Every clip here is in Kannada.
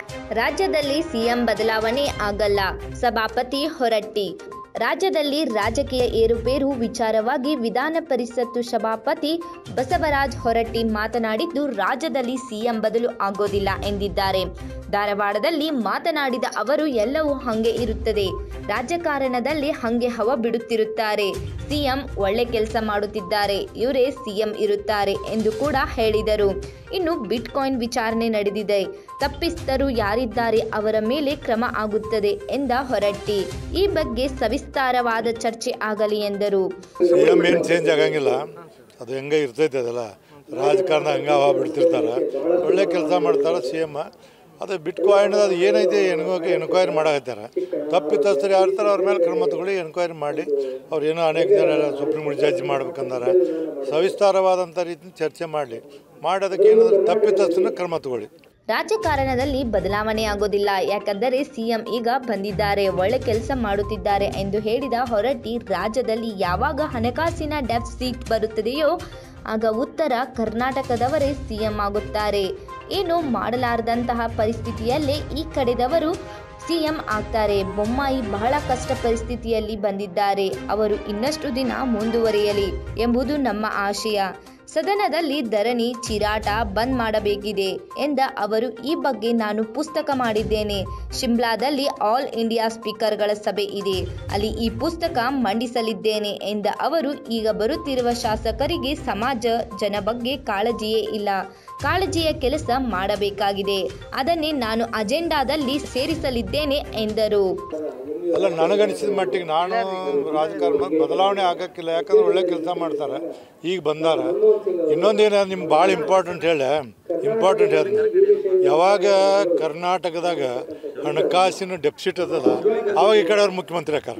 ರಾಜ್ಯದಲ್ಲಿ ಸಿಎಂ ಬದಲಾವಣೆ ಆಗಲ್ಲ ಸಭಾಪತಿ ಹೊರಟ್ಟಿ ರಾಜ್ಯದಲ್ಲಿ ರಾಜಕೀಯ ಏರುಪೇರು ವಿಚಾರವಾಗಿ ವಿಧಾನ ಪರಿಷತ್ತು ಸಭಾಪತಿ ಬಸವರಾಜ್ ಹೊರಟ್ಟಿ ಮಾತನಾಡಿದ್ದು ರಾಜ್ಯದಲ್ಲಿ ಸಿಎಂ ಬದಲು ಆಗೋದಿಲ್ಲ ಎಂದಿದ್ದಾರೆ ಧಾರವಾಡದಲ್ಲಿ ಮಾತನಾಡಿದ ಅವರು ಎಲ್ಲವೂ ಹಂಗೆ ಇರುತ್ತದೆ ರಾಜಕಾರಣದಲ್ಲಿ ಹಂಗೆ ಹವ ಬಿಡುತ್ತಿರುತ್ತಾರೆ ಸಿಎಂ ಒಳ್ಳೆ ಕೆಲಸ ಮಾಡುತ್ತಿದ್ದಾರೆ ಇವರೇ ಸಿಎಂ ಇರುತ್ತಾರೆ ಎಂದು ಕೂಡ ಹೇಳಿದರು ಇನ್ನು ಬಿಟ್ಕಾಯಿನ್ ವಿಚಾರಣೆ ನಡೆದಿದೆ ತಪ್ಪಿಸ್ತರು ಯಾರಿದ್ದಾರೆ ಅವರ ಮೇಲೆ ಕ್ರಮ ಆಗುತ್ತದೆ ಎಂದ ಹೊರಟ್ಟಿ ಈ ಬಗ್ಗೆ ಸವಿಸ್ತಾರವಾದ ಚರ್ಚೆ ಆಗಲಿ ಎಂದರು ಸಿ ಎಮ್ ಏನು ಚೇಂಜ್ ಆಗಂಗಿಲ್ಲ ಅದು ಹೆಂಗೆ ಇರ್ತೈತೆ ಅದೆಲ್ಲ ರಾಜಕಾರಣ ಹಂಗೆ ಹವಾ ಬಿಡ್ತಿರ್ತಾರೆ ಒಳ್ಳೆ ಕೆಲಸ ಮಾಡ್ತಾರೆ ಸಿ ಎಮ್ ಅದು ಬಿಟ್ಕಾಯಿನ್ ಅದು ಏನೈತೆ ಎನ್ಗೋಗಿ ಎನ್ಕ್ವೈರಿ ಮಾಡಾಕತ್ತಾರೆ ತಪ್ಪಿತಸ್ಥರು ಯಾರು ಇರ್ತಾರೆ ಅವ್ರ ಮೇಲೆ ಕ್ರಮ ತಗೊಳ್ಳಿ ಎನ್ಕ್ವೈರಿ ಮಾಡಿ ಅವ್ರು ಏನೋ ಅನೇಕ ಜನ ಸುಪ್ರೀಂ ಕೋರ್ಟ್ ಜಡ್ಜ್ ಮಾಡ್ಬೇಕಂದಾರೆ ಸವಿಸ್ತಾರವಾದಂಥ ರೀತಿ ಚರ್ಚೆ ಮಾಡಲಿ ಮಾಡೋದಕ್ಕೆ ಏನಾದರೂ ತಪ್ಪಿತಸ್ಥರನ್ನ ಕ್ರಮ ತಗೊಳ್ಳಿ ರಾಜಕಾರಣದಲ್ಲಿ ಬದಲಾವಣೆ ಆಗೋದಿಲ್ಲ ಯಾಕಂದರೆ ಸಿಎಂ ಈಗ ಬಂದಿದ್ದಾರೆ ಒಳ್ಳೆ ಕೆಲಸ ಮಾಡುತ್ತಿದ್ದಾರೆ ಎಂದು ಹೇಳಿದ ಹೊರಟ್ಟಿ ರಾಜ್ಯದಲ್ಲಿ ಯಾವಾಗ ಹಣಕಾಸಿನ ಡೆಫಿಸಿಟ್ ಬರುತ್ತದೆಯೋ ಆಗ ಉತ್ತರ ಕರ್ನಾಟಕದವರೇ ಸಿಎಂ ಆಗುತ್ತಾರೆ ಏನು ಮಾಡಲಾರದಂತಹ ಪರಿಸ್ಥಿತಿಯಲ್ಲೇ ಈ ಕಡೆದವರು ಸಿಎಂ ಆಗ್ತಾರೆ ಬೊಮ್ಮಾಯಿ ಬಹಳ ಕಷ್ಟ ಪರಿಸ್ಥಿತಿಯಲ್ಲಿ ಬಂದಿದ್ದಾರೆ ಅವರು ಇನ್ನಷ್ಟು ದಿನ ಮುಂದುವರಿಯಲಿ ಎಂಬುದು ನಮ್ಮ ಆಶಯ ಸದನದಲ್ಲಿ ಧರಣಿ ಚಿರಾಟ ಬಂದ್ ಮಾಡಬೇಕಿದೆ ಎಂದ ಅವರು ಈ ಬಗ್ಗೆ ನಾನು ಪುಸ್ತಕ ಮಾಡಿದ್ದೇನೆ ಶಿಮ್ಲಾದಲ್ಲಿ ಆಲ್ ಇಂಡಿಯಾ ಸ್ಪೀಕರ್ಗಳ ಸಭೆ ಇದೆ ಅಲ್ಲಿ ಈ ಪುಸ್ತಕ ಮಂಡಿಸಲಿದ್ದೇನೆ ಎಂದ ಅವರು ಈಗ ಬರುತ್ತಿರುವ ಶಾಸಕರಿಗೆ ಸಮಾಜ ಜನ ಬಗ್ಗೆ ಕಾಳಜಿಯೇ ಇಲ್ಲ ಕಾಳಜಿಯ ಕೆಲಸ ಮಾಡಬೇಕಾಗಿದೆ ಅದನ್ನೇ ನಾನು ಅಜೆಂಡಾದಲ್ಲಿ ಸೇರಿಸಲಿದ್ದೇನೆ ಎಂದರು ಅಲ್ಲ ನನಗನಿಸಿದ ಮಟ್ಟಿಗೆ ನಾನು ರಾಜಕಾರಣ ಬದಲಾವಣೆ ಆಗಕ್ಕಿಲ್ಲ ಯಾಕಂದ್ರೆ ಒಳ್ಳೆ ಕೆಲಸ ಮಾಡ್ತಾರೆ ಈಗ ಬಂದಾರ ಇನ್ನೊಂದೇನು ನಿಮ್ಗೆ ಭಾಳ ಇಂಪಾರ್ಟೆಂಟ್ ಹೇಳ ಇಂಪಾರ್ಟೆಂಟ್ ಹೇಳ್ತೀನಿ ಯಾವಾಗ ಕರ್ನಾಟಕದಾಗ ಹಣಕಾಸಿನ ಡೆಫಿಸಿಟ್ ಅದಲ್ಲ ಅವಾಗ ಈ ಕಡೆ ಅವ್ರು ಮುಖ್ಯಮಂತ್ರಿ ಆಕಾರ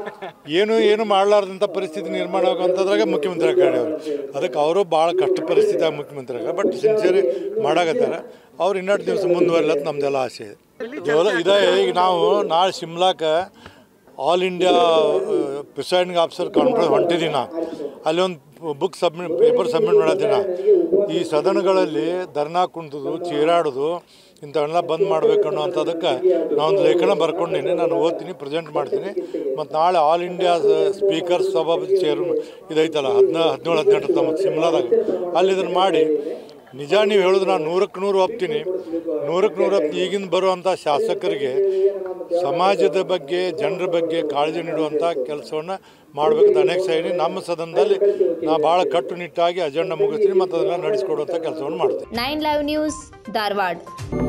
ಏನು ಏನು ಮಾಡಲಾರ್ದಂಥ ಪರಿಸ್ಥಿತಿ ನಿರ್ಮಾಣ ಆಗುವಂಥದ್ರಾಗ ಮುಖ್ಯಮಂತ್ರಿ ಆಕಾಡಿ ಅವರು ಅದಕ್ಕೆ ಅವರು ಭಾಳ ಕಷ್ಟ ಪರಿಸ್ಥಿತಿಯಾಗ ಮುಖ್ಯಮಂತ್ರಿ ಆಗ ಬಟ್ ಸಿನ್ಸಿಯರಿ ಮಾಡಾಕತ್ತಾರೆ ಅವ್ರು ಇನ್ನೆರಡು ದಿವಸ ಮುಂದುವರಿಲತ್ ನಮ್ದೆಲ್ಲ ಆಸೆ ಇದೆ ಕೇವಲ ಇದೇ ಈಗ ನಾವು ನಾಳೆ ಶಿಮ್ಲಾಕ್ಕೆ all India presiding officer conference ಹೊಂಟಿದ್ದೀನಿ ನಾ ಅಲ್ಲಿ ಒಂದು ಬುಕ್ ಸಬ್ಮಿಟ್ ಪೇಪರ್ ಸಬ್ಮಿಟ್ ಮಾಡತ್ತೀನಿ ಈ ಸದನಗಳಲ್ಲಿ ಧರ್ನಾ ಕುಂತದು ಚೀರಾಡೋದು ಇಂಥವೆಲ್ಲ ಬಂದ್ ಮಾಡ್ಬೇಕು ಅನ್ನೋಂಥದ್ದಕ್ಕೆ ನಾವೊಂದು ಲೇಖನ ಬರ್ಕೊಂಡಿನಿ ನಾನು ಓದ್ತೀನಿ ಪ್ರೆಸೆಂಟ್ ಮಾಡ್ತೀನಿ ಮತ್ತು ನಾಳೆ ಆಲ್ ಇಂಡಿಯಾ ಸ್ಪೀಕರ್ ಸಭಾಪತಿ ಚೇರ್ ಇದೈತಲ್ಲ ಹದಿನ ಹದಿನೇಳು ಹದಿನೆಂಟು ಹತ್ತೊಂಬತ್ತು ಶಿಮ್ಲಾದಾಗ ಅಲ್ಲಿ ಇದನ್ನು ಮಾಡಿ ನಿಜ ನೀವು ಹೇಳೋದು ನಾನು ನೂರಕ್ಕೆ ನೂರು ಒಪ್ತೀನಿ ನೂರಕ್ಕೆ ನೂರು ಒಪ್ತೀನಿ ಈಗಿನ ಬರುವಂಥ ಶಾಸಕರಿಗೆ ಸಮಾಜದ ಬಗ್ಗೆ ಜನರ ಬಗ್ಗೆ ಕಾಳಜಿ ನೀಡುವಂಥ ಕೆಲಸವನ್ನು ಮಾಡಬೇಕಂತ ಅನೇಕ ಸೈನಿ ನಮ್ಮ ಸದನದಲ್ಲಿ ನಾ ಭಾಳ ಕಟ್ಟುನಿಟ್ಟಾಗಿ ಅಜೆಂಡಾ ಮುಗಿಸ್ತೀನಿ ಮತ್ತು ಅದನ್ನು ನಡೆಸ್ಕೊಡುವಂಥ ಕೆಲಸವನ್ನು ಮಾಡ್ತೀನಿ ನೈನ್ ಲೈವ್ ನ್ಯೂಸ್ ಧಾರವಾಡ